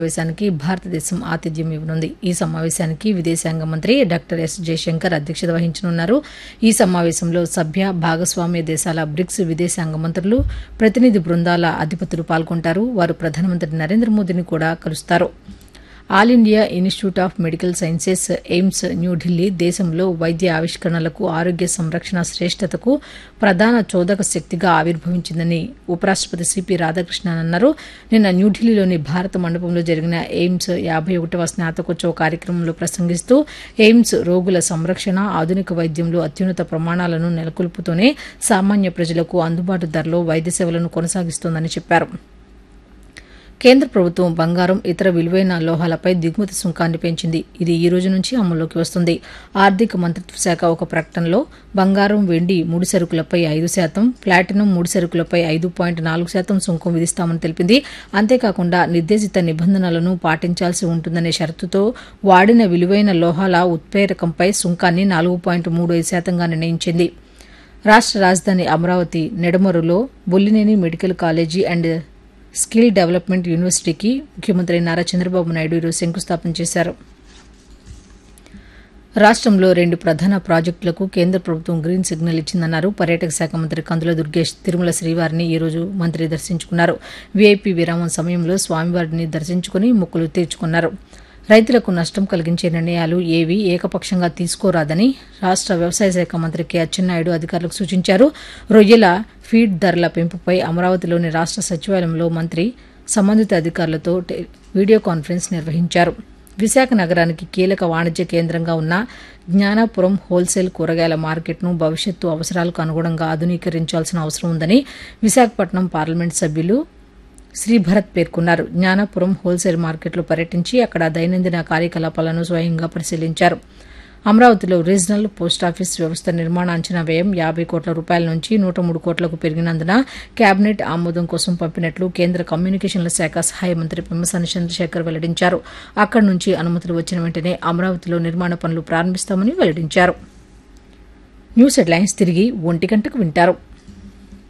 సమావేశానికి భారతదేశం ఆతిథ్యం ఇవ్వనుంది ఈ సమావేశానికి విదేశాంగ మంత్రి డాక్టర్ ఎస్ జయశంకర్ అధ్యక్షత వహించనున్నారు ఈ సమావేశంలో సభ్య భాగస్వామ్య దేశాల బ్రిక్స్ విదేశాంగ మంత్రులు ప్రతినిధి బృందాల అధిపతులు పాల్గొంటారు వారు ప్రధానమంత్రి నరేంద్ర మోదీని కూడా కలుస్తారు All India Institute of Medical Sciences AIIMS New Delhi దేశంలో వైద్య ఆవిష్కరణలకు ఆరోగ్య సంరక్షణ శ్రేష్టతకు ప్రధాన చోదక శక్తిగా ఆవిర్భవించిందని ఉపరాష్టపతి సిపి రాధాకృష్ణన్ అన్నారు నిన్న న్యూఢిల్లీలోని భారత మండపంలో జరిగిన ఎయిమ్స్ యాభై ఒకటవ స్నాతకోత్సవ కార్యక్రమంలో ప్రసంగిస్తూ ఎయిమ్స్ రోగుల సంరక్షణ ఆధునిక వైద్యంలో అత్యున్నత ప్రమాణాలను నెలకొల్పుతూనే సామాన్య ప్రజలకు అందుబాటు ధరలో వైద్య సేవలను కొనసాగిస్తోందని చెప్పారు కేంద్ర ప్రభుత్వం బంగారం ఇతర విలువైన లోహాలపై దిగుమతి సుంకాన్ని పెంచింది ఇది ఈ రోజు నుంచి అమల్లోకి వస్తుంది ఆర్థిక మంత్రిత్వ శాఖ ఒక ప్రకటనలో బంగారం వెండి ముడి సరుకులపై ఐదు శాతం ప్లాటినం ముడి సరుకులపై ఐదు పాయింట్ నాలుగు శాతం సుంకం విధిస్తామని తెలిపింది అంతేకాకుండా నిర్దేశిత నిబంధనలను పాటించాల్సి ఉంటుందనే షరతుతో వాడిన విలువైన లోహాల ఉత్ప్రేరకంపై సుంకాన్ని నాలుగు పాయింట్ మూడు ఐదు శాతంగా నిర్ణయించింది రాష్ట్ర రాజధాని అమరావతి నెడమరులో Bollineni medical college and skill development యూనివర్సిటీకి ముఖ్యమంత్రి నారా చంద్రబాబు నాయుడు ఈరోజు శంకుస్థాపన చేశారు రాష్ట్రంలో రెండు ప్రధాన ప్రాజెక్టులకు కేంద్ర ప్రభుత్వం గ్రీన్ సిగ్నల్ ఇచ్చిందన్నారు పర్యాటక శాఖ మంత్రి కందుల దుర్గేష్ తిరుమల శ్రీవారిని ఈ రోజు మంత్రి దర్శించుకున్నారు వీఐపీ విరామం సమయంలో స్వామివారిని దర్శించుకుని మొక్కులు తీర్చుకున్నారు రైతులకు నష్టం కలిగించే నిర్ణయాలు ఏవి ఏకపక్షంగా తీసుకోరాదని రాష్ట్ర వ్యవసాయ శాఖ మంత్రి కె అచ్చెన్నాయుడు అధికారులకు సూచించారు రొయ్యల ఫీడ్ ధరల పెంపుపై అమరావతిలోని రాష్ట్ర సచివాలయంలో మంత్రి సంబంధిత అధికారులతో వీడియో కాన్ఫరెన్స్ నిర్వహించారు విశాఖ నగరానికి కీలక వాణిజ్య కేంద్రంగా ఉన్న జ్ఞానాపురం హోల్సేల్ కూరగాయల మార్కెట్ను భవిష్యత్తు అవసరాలకు అనుగుణంగా ఆధునీకరించాల్సిన అవసరం ఉందని విశాఖపట్నం పార్లమెంట్ సభ్యులు శ్రీభరత్ పేర్కొన్నారు జ్ఞానాపురం హోల్సేల్ మార్కెట్లో పర్యటించి అక్కడ దైనందిన కార్యకలాపాలను స్వయంగా పరిశీలించారు అమరావతిలో రీజనల్ పోస్టాఫీస్ వ్యవస్థ నిర్మాణ అంచనా వ్యయం యాభై కోట్ల రూపాయల నుంచి నూట మూడు కోట్లకు పెరిగినందున కేబినెట్ ఆమోదం కోసం పంపినట్లు కేంద్ర కమ్యూనికేషన్ల శాఖ సహాయ మంత్రి పెమ్మసాని చంద్రశేఖర్ వెల్లడించారు అక్కడి నుంచి అనుమతులు వచ్చిన వెంటనే అమరావతిలో నిర్మాణ పనులు ప్రారంభిస్తామని వెల్లడించారు న్యూస్ హెడ్లైన్స్ తిరిగి ఒంటి గంటకు వింటారు